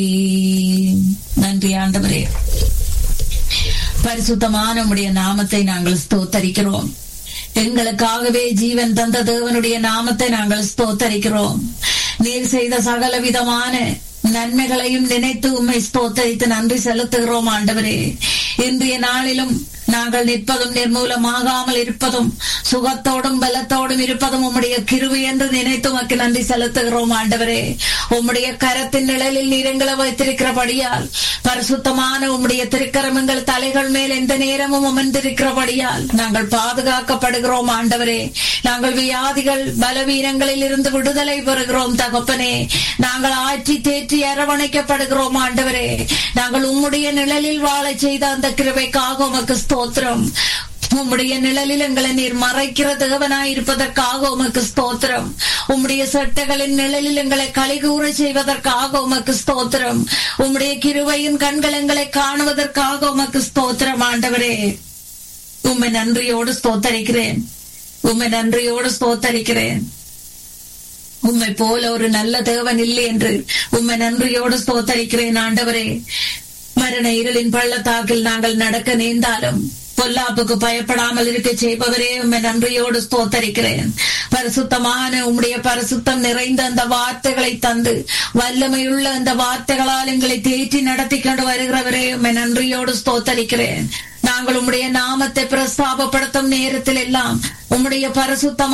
நன்றி ஆண்டவரே பரிசுத்தமான உம்முடைய நாமத்தை நாங்கள் ஸ்தோத்தரிக்கிறோம் எங்களுக்காகவே ஜீவன் தந்த தேவனுடைய நாமத்தை நாங்கள் ஸ்தோத்தரிக்கிறோம் நீர் செய்த சகல விதமான நன்மைகளையும் நினைத்து உம்மை ஸ்தோத்தரித்து நன்றி செலுத்துகிறோம் ஆண்டவரே இன்றைய நாளிலும் நாங்கள் நிற்பதும் நிர்மூலமாகாமல் இருப்பதும் சுகத்தோடும் பலத்தோடும் இருப்பதும் உம்முடைய கிருவி என்று நினைத்து உமக்கு நன்றி செலுத்துகிறோம் ஆண்டவரே உம்முடைய கரத்தின் நிழலில் நீரங்களை வைத்திருக்கிறபடியால் பரிசுத்தமான உம்முடைய திருக்கரமங்கள் தலைகள் மேல் எந்த நேரமும் அமர்ந்திருக்கிறபடியால் நாங்கள் பாதுகாக்கப்படுகிறோம் ஆண்டவரே நாங்கள் வியாதிகள் பலவீனங்களில் இருந்து விடுதலை பெறுகிறோம் தகப்பனே நாங்கள் ஆற்றி தேற்றி அரவணைக்கப்படுகிறோம் ஆண்டவரே நாங்கள் உம்முடைய நிழலில் வாழச் செய்த அந்த கிருபைக்காக உமக்கு ஸ்தோத்திரம் உம்முடைய நிழலில் எங்களை நீர் மறைக்கிற தேவனாய் இருப்பதற்காக உமக்கு ஸ்தோத்திரம் உம்முடைய சட்டங்களின் நிழலில் எங்களை கலிகூற செய்வதற்காக உமக்கு ஸ்தோத்திரம் உம்முடைய கிருவையின் கண்கள் எங்களை காணுவதற்காக உமக்கு ஸ்தோத்திரம் ஆண்டவரே உம்மை நன்றியோடு ஸ்தோத்தரிக்கிறேன் உம்மை நன்றியோடு ஸ்தோத்தரிக்கிறேன் உம்மை போல ஒரு நல்ல தேவன் இல்லை என்று உம்மை நன்றியோடு ஸ்தோத்தரிக்கிறேன் ஆண்டவரே மரண இருளின் பள்ளத்தாக்கில் நாங்கள் நடக்க நேர்ந்தாலும் பொல்லாப்புக்கு பயப்படாமல் இருக்க செய்பவரே உண்மை நன்றியோடு ஸ்தோத்தரிக்கிறேன் பரிசுத்தமான உம்முடைய பரிசுத்தம் நிறைந்த அந்த வார்த்தைகளை தந்து வல்லமையுள்ள அந்த வார்த்தைகளால் எங்களை தேற்றி நடத்தி கொண்டு வருகிறவரே உண்மை நன்றியோடு ஸ்தோத்தரிக்கிறேன் நாங்கள் உம்முடைய நாமத்தை பிரஸ்தாபப்படுத்தும் நேரத்தில் எல்லாம் உம்முடைய பரிசுத்தம்